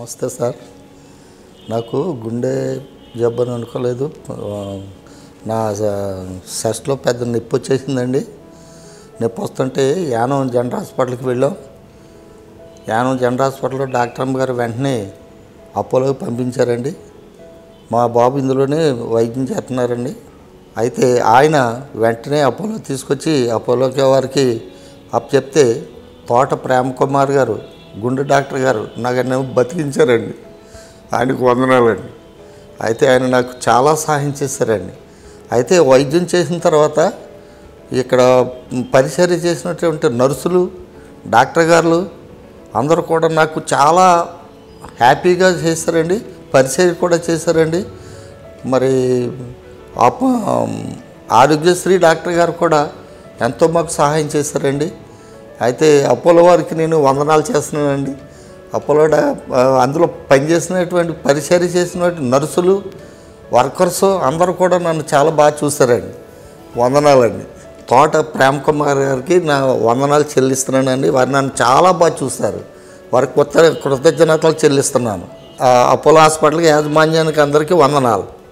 నమస్తే సార్ నాకు గుండె జబ్బని అనుకోలేదు ఆ, నా సెస్ట్లో పెద్ద నొప్పి వచ్చేసిందండి నొప్పి వస్తుంటే యానం జనరల్ హాస్పిటల్కి వెళ్ళాం యానం జనరల్ హాస్పిటల్లో డాక్టర్ అమ్మ గారు వెంటనే అపోలోకి పంపించారండి మా బాబు ఇందులోనే వైద్యం చేస్తున్నారండి అయితే ఆయన వెంటనే అపోలో తీసుకొచ్చి అపోలోకి వారికి అప్పచెప్తే తోట ప్రేమ కుమార్ గారు గుండె డాక్టర్ గారు నాకు బతికించారండి ఆయనకు వందనాలండి అయితే ఆయన నాకు చాలా సహాయం చేశారండి అయితే వైద్యం చేసిన తర్వాత ఇక్కడ పరిచర్య చేసినటువంటి నర్సులు డాక్టర్ గారు అందరూ కూడా నాకు చాలా హ్యాపీగా చేశారండి పరిచర్య కూడా చేశారండి మరి ఆప ఆరోగ్యశ్రీ డాక్టర్ గారు కూడా ఎంతో మాకు సహాయం చేశారండి అయితే అపోలో వారికి నేను వందనాలు చేస్తున్నానండి అపోలో డా- ఆ, అందులో పనిచేసినటువంటి పరిచర్య చేసినటువంటి నర్సులు వర్కర్స్ అందరూ కూడా నన్ను చాలా బాగా చూశారండి వందనాలండి తోట ప్రేమ్ కుమార్ గారికి నా వందనాలు చెల్లిస్తున్నానండి వారు నన్ను చాలా బాగా చూస్తారు వారికి కొత్త కృతజ్ఞతలు చెల్లిస్తున్నాను ఆ, అపోలో హాస్పిటల్కి యాజమాన్యానికి అందరికీ వందనాలు